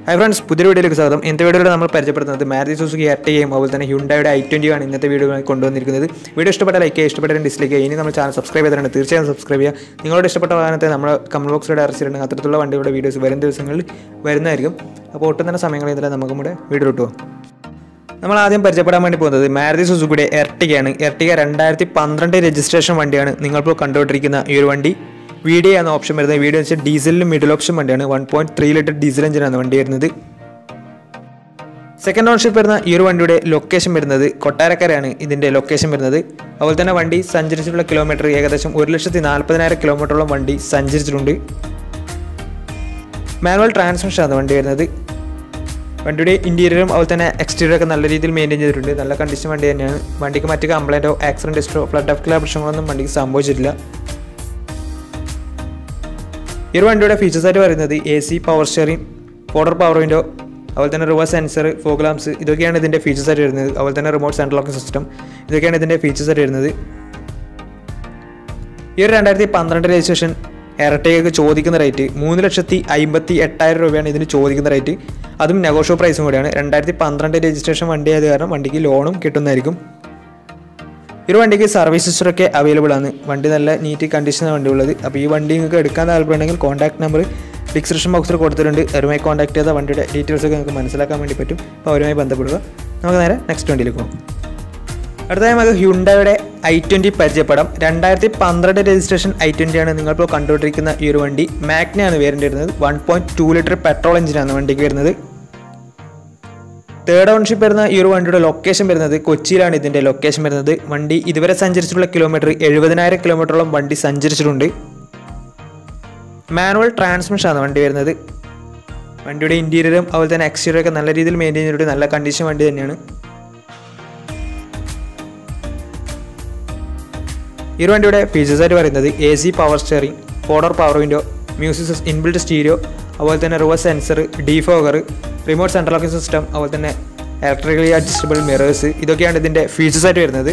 hi friends പുതിയ വീഡിയോയിലേക്ക് സ്വാഗതം ഇന്നത്തെ വീഡിയോയിൽ നമ്മൾ പരിചയപ്പെടുത്തുന്നത് മാരുതി സുസുക്കി എർട്ടിയും അതുപോലെ തന്നെ ഹ്യുണ്ടായുടെ ഐ ട്വൻറ്റി ആണ് ഇന്നത്തെ വീഡിയോ കൊണ്ടുവന്നിരിക്കുന്നത് വീഡിയോ ഇഷ്ടപ്പെട്ട ലൈക്ക് ചെയ്യുക ഇഷ്ടപ്പെട്ട ഡിസ്ലൈക്ക് ചെയ്യുക ഇനി നമ്മൾ ചാനൽ സബ്സ്ക്രൈബ് ചെയ്തിട്ടുണ്ട് തീർച്ചയായും സബ്സ്ക്രൈബ് ചെയ്യുക നിങ്ങളുടെ ഇഷ്ടപ്പെട്ട വാഹനത്തെ നമ്മൾ കമന്റ് ബോക്സിലൂടെ അറച്ചിട്ടുണ്ട് അത്തരത്തിലുള്ള വണ്ടിയുടെ വീഡിയോസ് വരും ദിവസങ്ങളിൽ വരുന്നതായിരിക്കും അപ്പോൾ ഒട്ടും തന്നെ സമയം കളയുന്നില്ല നമുക്ക് നമ്മുടെ വീഡിയോ കിട്ടുമോ നമ്മൾ ആദ്യം പരിചയപ്പെടാൻ വേണ്ടി പോകുന്നത് മാരുതി സുസുക്കിയുടെ എർട്ടികയാണ് എർട്ടിക രണ്ടായിരത്തി പന്ത്രണ്ട് രജിസ്ട്രേഷൻ വണ്ടിയാണ് നിങ്ങളിപ്പോൾ കണ്ടുകൊണ്ടിരിക്കുന്ന ഈ ഒരു വണ്ടി വീഡിയോ എന്ന ഓപ്ഷൻ വരുന്നത് വീഡിയോ എന്ന് വെച്ചാൽ ഡീസലിന് മിഡിൽ ഓപ്ഷൻ വണ്ടിയാണ് one point three litre diesel എഞ്ചിനാണ് വണ്ടി വരുന്നത് സെക്കൻഡ് ഓൺഷിപ്പ് വരുന്ന ഈ ഒരു വണ്ടിയുടെ ലൊക്കേഷൻ വരുന്നത് കൊട്ടാരക്കരയാണ് ഇതിൻ്റെ ലൊക്കേഷൻ വരുന്നത് അതുപോലെ തന്നെ വണ്ടി സഞ്ചരിച്ചിട്ടുള്ള കിലോമീറ്റർ ഏകദേശം ഒരു ലക്ഷത്തി നാൽപ്പതിനായിരം കിലോമീറ്ററോളം വണ്ടി സഞ്ചരിച്ചിട്ടുണ്ട് മാനുവൽ ട്രാൻസ്മിഷനാണ് വണ്ടി വരുന്നത് വണ്ടിയുടെ ഇൻറ്റീരിയറും അതുപോലെ തന്നെ എക്സ്റ്റീരിയർ ഒക്കെ നല്ല രീതിയിൽ മെയിൻറ്റെയിൻ ചെയ്തിട്ടുണ്ട് നല്ല കണ്ടീഷൻ വണ്ടി തന്നെയാണ് വണ്ടിക്ക് മറ്റ് കംപ്ലൈൻറ്റോ ആക്സിഡൻറ്റ് ഹിസ്റ്ററോ ഫ്ലഡ് ഓഫ് പ്രശ്നങ്ങളൊന്നും വണ്ടിക്ക് സംഭവിച്ചിട്ടില്ല ഈ ഒരു വണ്ടിയുടെ ഫീച്ചേഴ്സ് ആയിട്ട് പറയുന്നത് A C power steering four door power window അതുപോലെ തന്നെ റിവേഴ്സ് സെൻസർ ഫോഗ്ലാംസ് ഇതൊക്കെയാണ് ഇതിൻ്റെ ഫീച്ചേഴ്സ് ആയിട്ട് വരുന്നത് അതുപോലെ തന്നെ റിമോട്ട് സെൻട്രൽ ലോക്കിംഗ് സിസ്റ്റം ഇതൊക്കെയാണ് ഇതിൻ്റെ ഫീച്ചേഴ്സ് ആയിട്ട് വരുന്നത് ഈ ഒരു രണ്ടായിരത്തി പന്ത്രണ്ട് രജിസ്ട്രേഷൻ എയർടേക്ക് ചോദിക്കുന്ന റേറ്റ് മൂന്ന് ലക്ഷത്തി അമ്പത്തി എട്ടായിരം രൂപയാണ് ഇതിന് ചോദിക്കുന്ന റേറ്റ് അതും നെഗോഷ്യോ പ്രൈസും കൂടിയാണ് രണ്ടായിരത്തി പന്ത്രണ്ട് രജിസ്ട്രേഷൻ വണ്ടി ആയത് കാരണം വണ്ടിക്ക് ലോണും കിട്ടുന്നതായിരിക്കും ഈ ഒരു വണ്ടിക്ക് സർവീസ് ഹിസ്റ്ററൊക്കെ അവൈലബിൾ ആണ് വണ്ടി നല്ല നീറ്റ് കണ്ടീഷനാണ് വണ്ടി ഉള്ളത് അപ്പോൾ ഈ വണ്ടി നിങ്ങൾക്ക് എടുക്കാൻ താല്പര്യമുണ്ടെങ്കിൽ കോൺടാക്ട് നമ്പർ ഡിസ്ക്രിപ്ഷൻ ബോക്സിൽ കൊടുത്തിട്ടുണ്ട് അവരുമായി കോൺടാക്ട് ചെയ്താൽ വണ്ടിയുടെ ഡീറ്റെയിൽസ് ഒക്കെ നിങ്ങൾക്ക് മനസ്സിലാക്കാൻ വേണ്ടി പറ്റും അപ്പോൾ അവരുമായി ബന്ധപ്പെടുക നമുക്ക് നേരെ നെക്സ്റ്റ് വണ്ടിയിലേക്ക് പോകും അടുത്തതായി നമുക്ക് ഹ്യുണ്ടായുടെ ഐ ട്വൻറ്റി പരിചയപ്പെടാം രണ്ടായിരത്തി പന്ത്രണ്ട് രജിസ്ട്രേഷൻ ഐ ട്വൻറ്റി ആണ് നിങ്ങളിപ്പോൾ കണ്ടുകൊണ്ടിരിക്കുന്ന ഈ ഒരു വണ്ടി മാഗ്നയാണ് വേരിൻ്റെ വരുന്നത് one point two litre petrol എഞ്ചിനാണ് വണ്ടിക്ക് വരുന്നത് തേർഡ് ഓൺഷിപ്പ് വരുന്ന ഈ ഒരു വണ്ടിയുടെ ലൊക്കേഷൻ വരുന്നത് കൊച്ചിയിലാണ് ഇതിൻ്റെ ലൊക്കേഷൻ വരുന്നത് വണ്ടി ഇതുവരെ സഞ്ചരിച്ചിട്ടുള്ള കിലോമീറ്റർ എഴുപതിനായിരം കിലോമീറ്ററോളം വണ്ടി സഞ്ചരിച്ചിട്ടുണ്ട് മാനുവൽ ട്രാൻസ്മിഷനാണ് വണ്ടി വരുന്നത് വണ്ടിയുടെ ഇൻറ്റീരിയറും അതുപോലെ തന്നെ എക്സ്റ്റീരിയറും ഒക്കെ നല്ല രീതിയിൽ മെയിൻറ്റെയിൻ ചെയ്തിട്ട് നല്ല കണ്ടീഷൻ വണ്ടി തന്നെയാണ് ഈ ഒരു വണ്ടിയുടെ ഫീച്ചേഴ്സ് ആയിട്ട് പറയുന്നത് A C power steering four door power window music inbuilt stereo അതുപോലെ തന്നെ reverse sensor defogger remote central locking system അതുപോലെ തന്നെ ഇലക്ട്രിക്കലി അഡ്ജസ്റ്റബിൾ മിറേഴ്സ് ഇതൊക്കെയാണ് ഇതിൻ്റെ ഫീച്ചേഴ്സ് ആയിട്ട് വരുന്നത്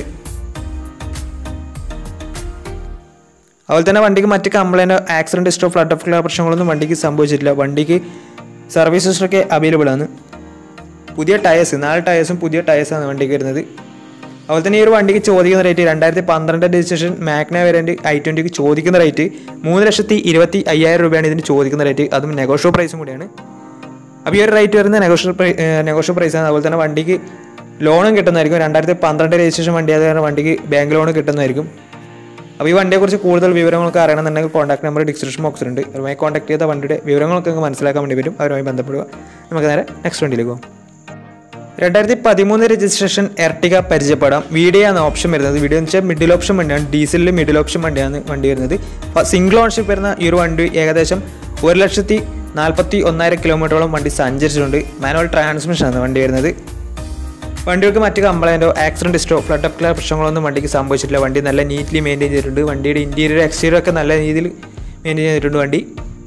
അതുപോലെ തന്നെ വണ്ടിക്ക് മറ്റ് complaint accident history flood of clear പ്രശ്നങ്ങളൊന്നും വണ്ടിക്ക് സംഭവിച്ചിട്ടില്ല വണ്ടിക്ക് സർവീസ് ഹിസ്റ്ററൊക്കെ അവൈലബിൾ ആണ് പുതിയ ടയേഴ്സ് നാല് ടയേഴ്സും പുതിയ ടയേഴ്സാണ് വണ്ടിക്ക് വരുന്നത് അതുപോലെ തന്നെ ഈ ഒരു വണ്ടിക്ക് ചോദിക്കുന്ന റേറ്റ് രണ്ടായിരത്തി പന്ത്രണ്ട് രജിസ്ട്രേഷൻ മാഗ്ന വേരിയൻറ്റ് ഐ ട്വൻറ്റിക്ക് ചോദിക്കുന്ന റേറ്റ് മൂന്ന് ലക്ഷത്തി ഇരുപത്തി അയ്യായിരം രൂപയാണ് ഇതിന് ചോദിക്കുന്ന റേറ്റ് അതും നെഗോഷ്യോ പ്രൈസും കൂടിയാണ് അപ്പോൾ ഈ ഒരു റേറ്റ് വരുന്ന നെഗോഷ്യോ പ്രൈ നെഗോഷ്യോ പ്രൈസാണ് അതുപോലെ തന്നെ വണ്ടിക്ക് ലോണും കിട്ടുന്നതായിരിക്കും രണ്ടായിരത്തി പന്ത്രണ്ട് രജിസ്ട്രേഷൻ വണ്ടി ആയത് കാരണം വണ്ടിക്ക് ബാങ്ക് ലോൺ കിട്ടുന്നതായിരിക്കും അപ്പോൾ ഈ വണ്ടിയെക്കുറിച്ച് കൂടുതൽ വിവരങ്ങളൊക്കെ അറിയണമെന്നുണ്ടെങ്കിൽ കോൺടാക്ട് നമ്പർ ഡിസ്ക്രിപ്ഷൻ ബോക്സിലുണ്ട് അതുമായി കോൺടാക്ട് ചെയ്ത വണ്ടിയുടെ വിവരങ്ങളൊക്കെ നിങ്ങൾക്ക് മനസ്സിലാക്കാൻ വേണ്ടി വരും അവരുമായി ബന്ധപ്പെടുക നമുക്ക് നേരെ നെക്സ്റ്റ് വണ്ടിയിലേക്ക് പോകാം രണ്ടായിരത്തി പതിമൂന്ന് രജിസ്ട്രേഷൻ എർട്ടിക പരിചയപ്പെടാം വീഡിയോ ആണ് ഓപ്ഷൻ വരുന്നത് വീഡിയോ എന്ന് വെച്ചാൽ മിഡിൽ ഓപ്ഷൻ വണ്ടിയാണ് ഡീസലിൽ മിഡിൽ ഓപ്ഷൻ വണ്ടിയാണ് വണ്ടി വരുന്നത് സിംഗിൾ ഓൺഷിപ്പ് വരുന്ന ഈ ഒരു വണ്ടി ഏകദേശം ഒരു ലക്ഷത്തി നാൽപ്പത്തി ഒന്നായിരം കിലോമീറ്ററോളം വണ്ടി സഞ്ചരിച്ചിട്ടുണ്ട് മാനുവൽ ട്രാൻസ്മിഷനാണ് വണ്ടി വരുന്നത് വണ്ടികൾക്ക് മറ്റ് കംപ്ലൈൻറ്റോ accident history flood of clear പ്രശ്നങ്ങളൊന്നും വണ്ടിക്ക് സംഭവിച്ചിട്ടില്ല വണ്ടി നല്ല നീറ്റ്ലി മെയിൻറ്റെയിൻ ചെയ്തിട്ടുണ്ട് വണ്ടിയുടെ ഇൻറ്റീരിയർ എക്സ്റ്റീരിയർ ഒക്കെ നല്ല രീതിയിൽ മെയിൻറ്റെയിൻ ചെയ്തിട്ടുണ്ട് വണ്ടി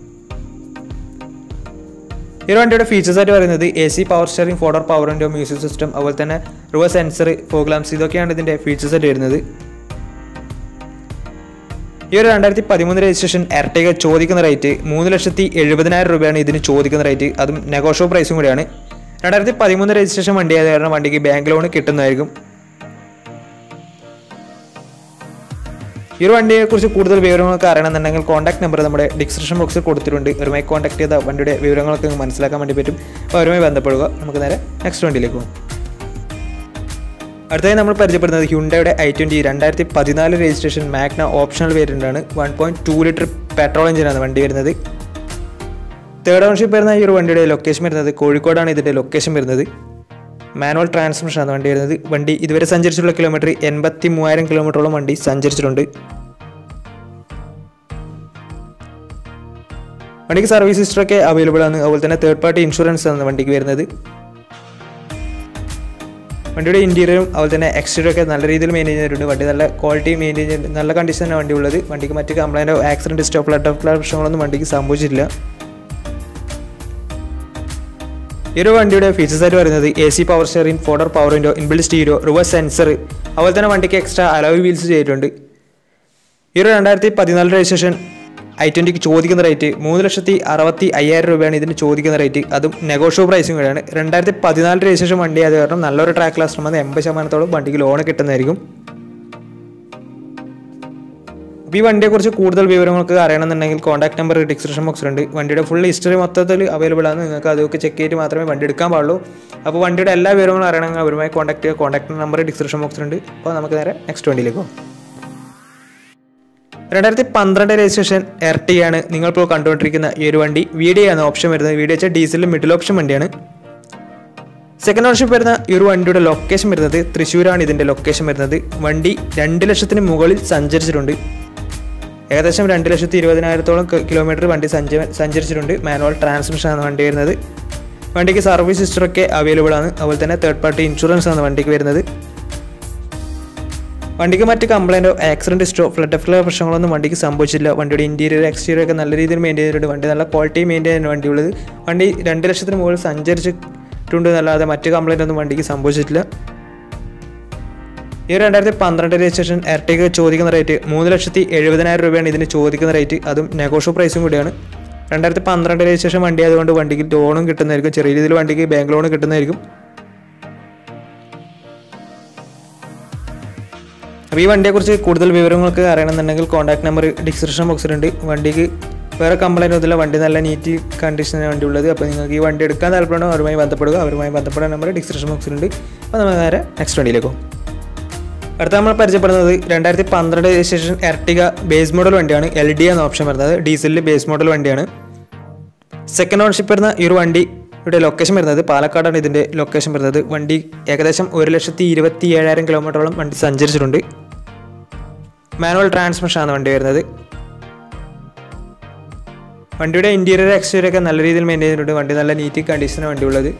ഈ ഒരു വണ്ടിയുടെ ഫീച്ചേഴ്സ് ആയിട്ട് പറയുന്നത് A C power steering four door power window music system അതുപോലെ തന്നെ റിവേഴ്സ് സെൻസർ ഫോഗ്ലാംസ് ഇതൊക്കെയാണ് ഇതിൻ്റെ ഫീച്ചേഴ്സ് ആയിട്ട് വരുന്നത് ഈ ഒരു രണ്ടായിരത്തി പതിമൂന്ന് രജിസ്ട്രേഷൻ എർട്ടിക ചോദിക്കുന്ന റേറ്റ് മൂന്ന് ലക്ഷത്തി എഴുപതിനായിരം രൂപയാണ് ഇതിന് ചോദിക്കുന്ന റേറ്റ് അതും നെഗോഷ്യോ പ്രൈസും കൂടിയാണ് രണ്ടായിരത്തി പതിമൂന്ന് രജിസ്ട്രേഷൻ വണ്ടി ആയത് കാരണം വണ്ടിക്ക് ബാങ്ക് ലോൺ കിട്ടുന്നതായിരിക്കും ഈ ഒരു വണ്ടിയെക്കുറിച്ച് കൂടുതൽ വിവരങ്ങളൊക്കെ അറിയണമെന്നുണ്ടെങ്കിൽ കോൺടാക്ട് നമ്പർ നമ്മുടെ ഡിസ്ക്രിപ്ഷൻ ബോക്സിൽ കൊടുത്തിട്ടുണ്ട് അവരുമായി കോൺടാക്ട് ചെയ്ത വണ്ടിയുടെ വിവരങ്ങളൊക്കെ നിങ്ങൾക്ക് മനസ്സിലാക്കാൻ വേണ്ടി പറ്റും അപ്പോൾ അവരുമായി ബന്ധപ്പെടുക നമുക്ക് നേരെ നെക്സ്റ്റ് വണ്ടിയിലേക്ക് പോകും അടുത്തതായി നമ്മൾ പരിചയപ്പെടുന്നത് ഹ്യുണ്ടയുടെ ഐ ട്വൻറ്റി രണ്ടായിരത്തി പതിനാല് രജിസ്ട്രേഷൻ മാഗ്ന ഓപ്ഷണൽ വേരിയൻ്റ് ആണ് one point two litre petrol എഞ്ചിനാണ് വണ്ടി വരുന്നത് തേർഡ് ഓൺഷിപ്പ് വരുന്ന ഈ ഒരു വണ്ടിയുടെ ലൊക്കേഷൻ വരുന്നത് കോഴിക്കോടാണ് ഇതിൻ്റെ ലൊക്കേഷൻ വരുന്നത് മാനുവൽ ട്രാൻസ്മിഷനാണ് വണ്ടി വരുന്നത് വണ്ടി ഇതുവരെ സഞ്ചരിച്ചിട്ടുള്ള കിലോമീറ്റർ എൺപത്തി മൂവായിരം കിലോമീറ്ററോളം വണ്ടി സഞ്ചരിച്ചിട്ടുണ്ട് വണ്ടിക്ക് സർവീസ് ഹിസ്റ്ററൊക്കെ അവൈലബിൾ ആണ് അതുപോലെ തന്നെ തേർഡ് പാർട്ടി ഇൻഷുറൻസ് ആണ് വണ്ടിക്ക് വരുന്നത് വണ്ടിയുടെ ഇൻറ്റീരിയറും അതുപോലെ തന്നെ എക്സ്റ്റീരിയർ ഒക്കെ നല്ല രീതിയിൽ മെയിൻറ്റെയിൻ ചെയ്തിട്ടുണ്ട് വണ്ടി നല്ല ക്വാളിറ്റി മെയിൻറ്റെയിൻ ചെയ്ത് നല്ല കണ്ടീഷനാണ് വണ്ടി ഉള്ളത് വണ്ടിക്ക് മറ്റ് കംപ്ലൈൻറ്റോ ആക്സിഡൻറ്റ് ഹിസ്റ്റോ ഫ്ലഡ് ഓഫ് പ്രശ്നങ്ങളൊന്നും വണ്ടിക്ക് സംഭവിച്ചിട്ടില്ല ഈ ഒരു വണ്ടിയുടെ ഫീച്ചേഴ്സ് ആയിട്ട് പറയുന്നത് A C power steering four door power window inbuilt stereo reverse sensor അതുപോലെ തന്നെ വണ്ടിക്ക് എക്സ്ട്രാ അലോയ് വീൽസ് ചെയ്തിട്ടുണ്ട് ഈ ഒരു രണ്ടായിരത്തി പതിനാല് രജിസ്ട്രേഷൻ ഐ ട്വൻറ്റിക്ക് ചോദിക്കുന്ന റേറ്റ് മൂന്ന് ലക്ഷത്തി അറുപത്തി അയ്യായിരം രൂപയാണ് ഇതിന് ചോദിക്കുന്ന റേറ്റ് അതും നെഗോഷ്യോ പ്രൈസും കൂടെയാണ് രണ്ടായിരത്തി പതിനാല് രജിസ്ട്രേഷൻ വണ്ടി ആയത് കാരണം നല്ലൊരു ട്രാക്ക് ക്ലാസ് വന്ന് എൺപത് ശതമാനത്തോളം വണ്ടിക്ക് ലോൺ കിട്ടുന്നതായിരിക്കും അപ്പോൾ ഈ വണ്ടിയെക്കുറിച്ച് കൂടുതൽ വിവരങ്ങൾക്ക് അറിയണമെന്നുണ്ടെങ്കിൽ കോൺടാക്ട് നമ്പർ ഡിസ്ക്രിപ്ഷൻ ബോക്സിലുണ്ട് വണ്ടിയുടെ ഫുൾ ഹിസ്റ്ററി മൊത്തത്തിൽ അവൈലബിൾ ആണ് നിങ്ങൾക്ക് അതൊക്കെ ചെക്ക് ചെയ്തിട്ട് മാത്രമേ വണ്ടി എടുക്കാൻ പാടുള്ളൂ അപ്പോൾ വണ്ടിയുടെ എല്ലാ വിവരങ്ങളും അറിയണമെങ്കിൽ അവരുമായി കോൺടാക്ട് ചെയ്യുക കോൺടാക്ട് നമ്പർ ഡിസ്ക്രിപ്ഷൻ ബോക്സിലുണ്ട് അപ്പോൾ നമുക്ക് നേരെ നെക്സ്റ്റ് വണ്ടിയിലേക്ക് പോകാം രണ്ടായിരത്തി പന്ത്രണ്ട് രജിസ്ട്രേഷൻ എർട്ടിയാണ് നിങ്ങളിപ്പോൾ കണ്ടുകൊണ്ടിരിക്കുന്ന ഈ ഒരു വണ്ടി വീഡിയോ ആണ് ഓപ്ഷൻ വരുന്നത് വീഡിയോ വെച്ചാൽ ഡീസലിൽ മിഡിൽ ഓപ്ഷൻ വണ്ടിയാണ് സെക്കൻഡ് ഓണർഷിപ്പ് വരുന്ന ഈ ഒരു വണ്ടിയുടെ ലൊക്കേഷൻ വരുന്നത് തൃശ്ശൂരാണ് ഇതിൻ്റെ ലൊക്കേഷൻ വരുന്നത് വണ്ടി രണ്ട് ലക്ഷത്തിന് മുകളിൽ സഞ്ചരിച്ചിട്ടുണ്ട് ഏകദേശം രണ്ട് ലക്ഷത്തി ഇരുപതിനായിരത്തോളം കിലോമീറ്റർ വണ്ടി സഞ്ച സഞ്ചരിച്ചിട്ടുണ്ട് മാനുവൽ ട്രാൻസ്മിഷൻ ആണ് വണ്ടി വരുന്നത് വണ്ടിക്ക് സർവീസ് ഹിസ്റ്ററൊക്കെ അവൈലബിൾ ആണ് അതുപോലെ തന്നെ തേർഡ് പാർട്ടി ഇൻഷുറൻസ് ആണ് വണ്ടിക്ക് വരുന്നത് വണ്ടിക്ക് മറ്റ് കംപ്ലൈൻറ്റോ ആക്സിഡൻറ്റ് ഹിസ്റ്ററോ ഫ്ലഡ് ഫ്ലോ പ്രശ്നങ്ങളൊന്നും വണ്ടിക്ക് സംഭവിച്ചില്ല വണ്ടിയുടെ ഇൻറ്റീരിയർ എക്സ്റ്റീരിയർ ഒക്കെ നല്ല രീതിയിൽ മെയിൻറ്റെയിൻ ചെയ്തിട്ടുണ്ട് വണ്ടി നല്ല ക്വാളിറ്റി മെയിൻറ്റെയിൻ ചെയ്യുന്ന വണ്ടിയുള്ളത് വണ്ടി രണ്ട് ലക്ഷത്തിന് മുകളിൽ സഞ്ചരിച്ചിട്ടുണ്ട് എന്നല്ലാതെ മറ്റ് കംപ്ലൈൻ്റ് ഒന്നും വണ്ടിക്ക് സംഭവിച്ചിട്ടില്ല ഈ രണ്ടായിരത്തി പന്ത്രണ്ട് രജിസ്ട്രേഷൻ എർട്ടിക ചോദിക്കുന്ന റേറ്റ് മൂന്ന് ലക്ഷത്തി എഴുപതിനായിരം രൂപയാണ് ഇതിന് ചോദിക്കുന്ന റേറ്റ് അതും നെഗോഷ്യോ പ്രൈസും കൂടിയാണ് രണ്ടായിരത്തി പന്ത്രണ്ട് രജിസ്ട്രേഷൻ വണ്ടി ആയതുകൊണ്ട് വണ്ടിക്ക് ലോണും കിട്ടുന്നതായിരിക്കും ചെറിയ രീതിയിൽ വണ്ടിക്ക് ബാങ്ക് ലോൺ കിട്ടുന്നതായിരിക്കും അപ്പോൾ ഈ വണ്ടിയെക്കുറിച്ച് കൂടുതൽ വിവരങ്ങൾക്ക് അറിയണമെന്നുണ്ടെങ്കിൽ കോൺടാക്ട് നമ്പർ ഡിസ്ക്രിപ്ഷൻ ബോക്സിലുണ്ട് വണ്ടിക്ക് വേറെ കംപ്ലൈൻറ്റ് ഒന്നുമില്ല വണ്ടി നല്ല നീറ്റ് കണ്ടീഷനാണ് വണ്ടി ഉള്ളത് അപ്പോൾ നിങ്ങൾക്ക് ഈ വണ്ടി എടുക്കാൻ താല്പര്യമുണ്ടോ അവരുമായി ബന്ധപ്പെടുക അവരുമായി ബന്ധപ്പെടാൻ നമ്പർ ഡിസ്ക്രിപ്ഷൻ ബോക്സിലുണ്ട് അപ്പോൾ നമ്മൾ നേരെ നെക്സ്റ്റ് വണ്ടിയിലേക്ക് പോകും അടുത്ത നമ്മൾ പരിചയപ്പെടുന്നത് രണ്ടായിരത്തി പന്ത്രണ്ട് രജിസ്ട്രേഷൻ എർട്ടിക ബേസ് മോഡൽ വണ്ടിയാണ് എൽ ഡി എന്ന ഓപ്ഷൻ വരുന്നത് ഡീസലിൽ ബേസ് മോഡൽ വണ്ടിയാണ് സെക്കൻഡ് ഓണർഷിപ്പ് വരുന്ന ഈ ഒരു വണ്ടി ഇവിടെ ലൊക്കേഷൻ വരുന്നത് പാലക്കാടാണ് ഇതിൻ്റെ ലൊക്കേഷൻ വരുന്നത് വണ്ടി ഏകദേശം ഒരു ലക്ഷത്തി ഇരുപത്തി ഏഴായിരം കിലോമീറ്ററോളം വണ്ടി സഞ്ചരിച്ചിട്ടുണ്ട് മാനുവൽ ട്രാൻസ്മിഷൻ ആണ് വണ്ടി വരുന്നത് വണ്ടിയുടെ ഇൻറ്റീരിയർ എക്സ്റ്റീരിയർ ഒക്കെ നല്ല രീതിയിൽ മെയിൻറ്റെയിൻ ചെയ്തിട്ടുണ്ട് വണ്ടി നല്ല നീറ്റ് കണ്ടീഷനാണ് വണ്ടി ഉള്ളത്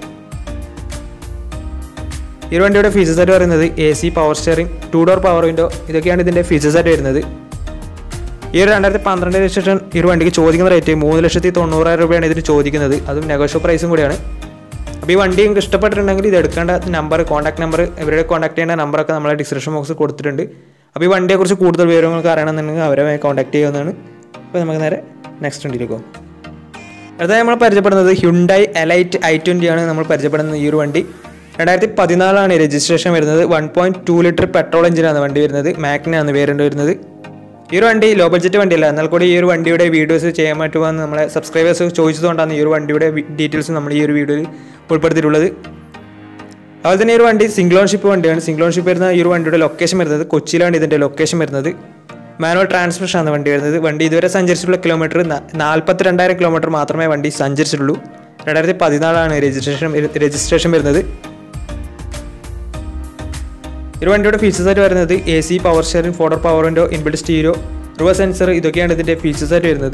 ഈ ഒരു വണ്ടിയുടെ ഫീച്ചേഴ്സ് ആയിട്ട് പറയുന്നത് A C power steering two door power window ഇതൊക്കെയാണ് ഇതിൻ്റെ ഫീച്ചേഴ്സ് ആയിട്ട് വരുന്നത് ഈ ഒരു രണ്ടായിരത്തി പന്ത്രണ്ട് രജിസ്ട്രേഷൻ ഈ ഒരു വണ്ടിക്ക് ചോദിക്കുന്ന റേറ്റ് മൂന്ന് ലക്ഷത്തി തൊണ്ണൂറായിരം രൂപയാണ് ഇതിന് ചോദിക്കുന്നത് അതും നെഗോഷ്യോ പ്രൈസും കൂടിയാണ് അപ്പോൾ ഈ വണ്ടി നിങ്ങൾക്ക് ഇഷ്ടപ്പെട്ടിട്ടുണ്ടെങ്കിൽ ഇത് എടുക്കേണ്ട നമ്പർ കോൺടാക്ട് നമ്പർ ഇവരുടെ കോൺടാക്ട് ചെയ്യേണ്ട നമ്പറൊക്കെ നമ്മളെ ഡിസ്ക്രിപ്ഷൻ ബോക്സിൽ കൊടുത്തിട്ടുണ്ട് അപ്പോൾ ഈ വണ്ടിയെക്കുറിച്ച് കൂടുതൽ വിവരങ്ങൾക്ക് അറിയണമെന്നുണ്ടെങ്കിൽ അവരെ കോൺടാക്ട് ചെയ്യാവുന്നതാണ് അപ്പോൾ നമുക്ക് നേരെ നെക്സ്റ്റ് വണ്ടിയിലേക്ക് പോകും അടുത്തതായി നമ്മൾ പരിചയപ്പെടുന്നത് ഹ്യുണ്ടായി എലൈറ്റ് ഐ ട്വൻ്റി ആണ് നമ്മൾ പരിചയപ്പെടുന്ന ഈ ഒരു വണ്ടി രണ്ടായിരത്തി പതിനാലാണ് രജിസ്ട്രേഷൻ വരുന്നത് one point two litre petrol എഞ്ചിനാണ് വണ്ടി വരുന്നത് മാക്കിനാണ് വേരിയൻ്റ് വരുന്നത് ഈ ഒരു വണ്ടി ലോ ബഡ്ജറ്റ് വണ്ടിയല്ല എന്നാൽ കൂടി ഈ ഒരു വണ്ടിയുടെ വീഡിയോസ് ചെയ്യാൻ പറ്റുമെന്ന് നമ്മളെ സബ്സ്ക്രൈബേഴ്സ് ചോദിച്ചതുകൊണ്ടാണ് ഈ ഒരു വണ്ടിയുടെ ഡീറ്റെയിൽസ് നമ്മൾ ഈ ഒരു വീഡിയോയിൽ ഉൾപ്പെടുത്തിയിട്ടുള്ളത് അതുപോലെ തന്നെ ഈ ഒരു വണ്ടി സിംഗിൾ ഓൺഷിപ്പ് വണ്ടിയാണ് സിംഗിൾ ഓൺഷിപ്പ് വരുന്ന ഈ ഒരു വണ്ടിയുടെ ലൊക്കേഷൻ വരുന്നത് കൊച്ചിയിലാണ് ഇതിൻ്റെ ലൊക്കേഷൻ വരുന്നത് മാനുവൽ ട്രാൻസ്മിഷൻ ആണ് വണ്ടി വരുന്നത് വണ്ടി ഇതുവരെ സഞ്ചരിച്ചിട്ടുള്ള കിലോമീറ്റർ നാൽപ്പത്തി രണ്ടായിരം കിലോമീറ്റർ മാത്രമേ വണ്ടി സഞ്ചരിച്ചിട്ടുള്ളൂ രണ്ടായിരത്തി പതിനാലാണ് രജിസ്ട്രേഷൻ രജിസ്ട്രേഷൻ വരുന്നത് ഈ ഒരു വണ്ടിയുടെ ഫീച്ചേഴ്സ് ആയിട്ട് വരുന്നത് A C power steering four door power window inbuilt stereo reverse sensor ഇതൊക്കെയാണ് ഇതിൻ്റെ ഫീച്ചേഴ്സ് ആയിട്ട് വരുന്നത്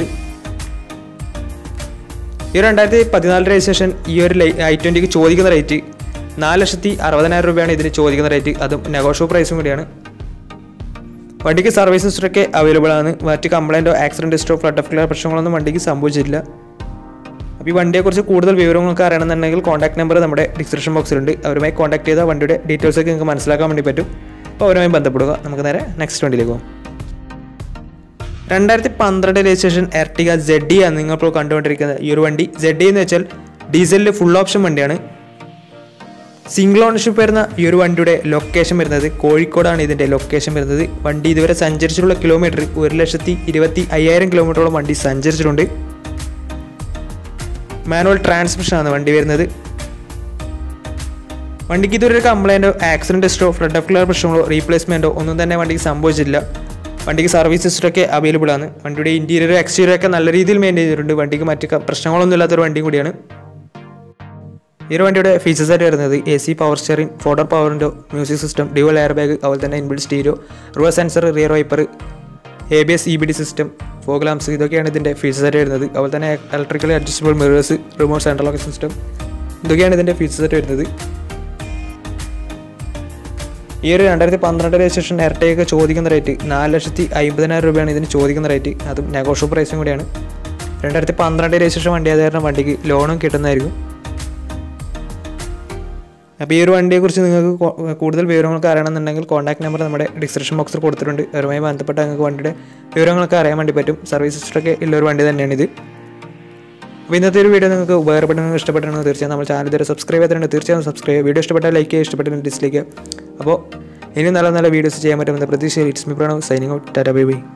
ഈ രണ്ടായിരത്തി പതിനാല് രജിസ്ട്രേഷൻ ഈ ഒരു ഐ ട്വൻറ്റിക്ക് ചോദിക്കുന്ന റേറ്റ് നാല് ലക്ഷത്തി അറുപതിനായിരം രൂപയാണ് ഇതിന് ചോദിക്കുന്ന റേറ്റ് അതും നെഗോഷ്യോ പ്രൈസും കൂടിയാണ് വണ്ടിക്ക് സർവീസ് ഹിസ്റ്ററൊക്കെ അവൈലബിൾ ആണ് മറ്റ് കംപ്ലൈൻറ്റോ ആക്സിഡൻറ്റ് ഹിസ്റ്ററോ ഫ്ലഡ് ഓഫ് ക്ലിയർ പ്രശ്നങ്ങളൊന്നും വണ്ടിക്ക് സംഭവിച്ചിട്ടില്ല അപ്പോൾ ഈ വണ്ടിയെക്കുറിച്ച് കൂടുതൽ വിവരങ്ങൾക്ക് അറിയണമെന്നുണ്ടെങ്കിൽ കോൺടാക്ട് നമ്പർ നമ്മുടെ ഡിസ്ക്രിപ്ഷൻ ബോക്സിലുണ്ട് അവരുമായി കോൺടാക്ട് ചെയ്താൽ വണ്ടിയുടെ ഡീറ്റെയിൽസ് ഒക്കെ നിങ്ങൾക്ക് മനസ്സിലാക്കാൻ വേണ്ടി പറ്റും അപ്പോൾ അവരുമായി ബന്ധപ്പെടുക നമുക്ക് നേരെ നെക്സ്റ്റ് വണ്ടിയിലേക്ക് പോകാം രണ്ടായിരത്തി പന്ത്രണ്ട് രജിസ്ട്രേഷൻ എർട്ടിക ജെഡി ആണ് നിങ്ങളിപ്പോൾ കണ്ടുകൊണ്ടിരിക്കുന്നത് ഈ ഒരു വണ്ടി ജെഡി എന്ന് വെച്ചാൽ ഡീസലിൽ ഫുൾ ഓപ്ഷൻ വണ്ടിയാണ് സിംഗിൾ ഓണർഷിപ്പ് വരുന്ന ഈ ഒരു വണ്ടിയുടെ ലൊക്കേഷൻ വരുന്നത് കോഴിക്കോടാണ് ഇതിൻ്റെ ലൊക്കേഷൻ വരുന്നത് വണ്ടി ഇതുവരെ സഞ്ചരിച്ചിട്ടുള്ള കിലോമീറ്റർ ഒരു ലക്ഷത്തി ഇരുപത്തി അയ്യായിരം കിലോമീറ്ററോളം വണ്ടി സഞ്ചരിച്ചിട്ടുണ്ട് മാനുവൽ ട്രാൻസ്മിഷൻ ആണ് വണ്ടി വരുന്നത് വണ്ടിക്ക് ഇതുവരെ കംപ്ലൈൻറ്റോ ആക്സിഡൻറ്റ് ഹിസ്റ്ററോ ഫ്ലഡ് ഓഫ് ക്ലിയർ പ്രശ്നങ്ങളോ റീപ്ലേസ്മെൻറ്റോ ഒന്നും തന്നെ വണ്ടിക്ക് സംഭവിച്ചിട്ടില്ല വണ്ടിക്ക് സർവീസ് ഹിസ്റ്ററൊക്കെ അവൈലബിൾ ആണ് വണ്ടിയുടെ ഇൻറ്റീരിയർ എക്സ്റ്റീരിയർ ഒക്കെ നല്ല രീതിയിൽ മെയിൻറ്റെയിൻ ചെയ്തിട്ടുണ്ട് വണ്ടിക്ക് മറ്റ് ക- പ്രശ്നങ്ങളൊന്നും ഇല്ലാത്തൊരു വണ്ടിയും കൂടിയാണ് ഈ ഒരു വണ്ടിയുടെ ഫീച്ചേഴ്സ് ആയിട്ട് വരുന്നത് A C power steering four door പവറിൻ്റെ music system dual air bag അതുപോലെ തന്നെ inbuilt stereo reverse sensor rear wiper A B S E B D system fog lamps ഇതൊക്കെയാണ് ഇതിൻ്റെ ഫീച്ചേഴ്സ് ആയിട്ട് വരുന്നത് അതുപോലെ തന്നെ electrically adjustable mirrors remote central lock system ഇതൊക്കെയാണ് ഇതിൻ്റെ ഫീച്ചേഴ്സ് ആയിട്ട് വരുന്നത് ഈ ഒരു രണ്ടായിരത്തി പന്ത്രണ്ട് രജിസ്ട്രേഷൻ എർട്ടയൊക്കെ ചോദിക്കുന്ന റേറ്റ് നാല് ലക്ഷത്തി അമ്പതിനായിരം രൂപയാണ് ഇതിന് ചോദിക്കുന്ന റേറ്റ് അതും നെഗോഷ്യോ പ്രൈസും കൂടിയാണ് രണ്ടായിരത്തി പന്ത്രണ്ട് രജിസ്ട്രേഷൻ വണ്ടി ആയത് കാരണം വണ്ടിക്ക് ലോണും കിട്ടുന്നതായിരിക്കും അപ്പോൾ ഈ ഒരു വണ്ടിയെക്കുറിച്ച് നിങ്ങൾക്ക് കൊ- കൂടുതൽ വിവരങ്ങളൊക്കെ അറിയണമെന്നുണ്ടെങ്കിൽ കോൺടാക്ട് നമ്പർ നമ്മുടെ ഡിസ്ക്രിപ്ഷൻ ബോക്സിൽ കൊടുത്തിട്ടുണ്ട് അതുമായി ബന്ധപ്പെട്ട് നിങ്ങൾക്ക് വണ്ടിയുടെ വിവരങ്ങളൊക്കെ അറിയാൻ വേണ്ടി പറ്റും സർവീസ് ഹിസ്റ്ററൊക്കെ ഉള്ളൊരു വണ്ടി തന്നെയാണിത് അപ്പോൾ ഇന്നത്തെ ഒരു വീഡിയോ നിങ്ങൾക്ക് ഉപകാരപ്പെട്ടെന്ന് ഇഷ്ടപ്പെട്ടെന്ന് തീർച്ചയായും നമ്മൾ ചാനൽ ഇതുവരെ സബ്സ്ക്രൈബ് ചെയ്തിട്ടുണ്ട് തീർച്ചയായും സബ്സ്ക്രൈബ് വീഡിയോ ഇഷ്ടപ്പെട്ടാൽ ലൈക്ക് ചെയ്യുക ഇഷ്ടപ്പെട്ടാൽ ഡിസ്ലൈക്ക് അപ്പോൾ ഇനി നല്ല നല്ല വീഡിയോസ് ചെയ്യാൻ പറ്റുമെന്ന പ്രതീക്ഷയിൽ it's me Pranav signing out tata bye by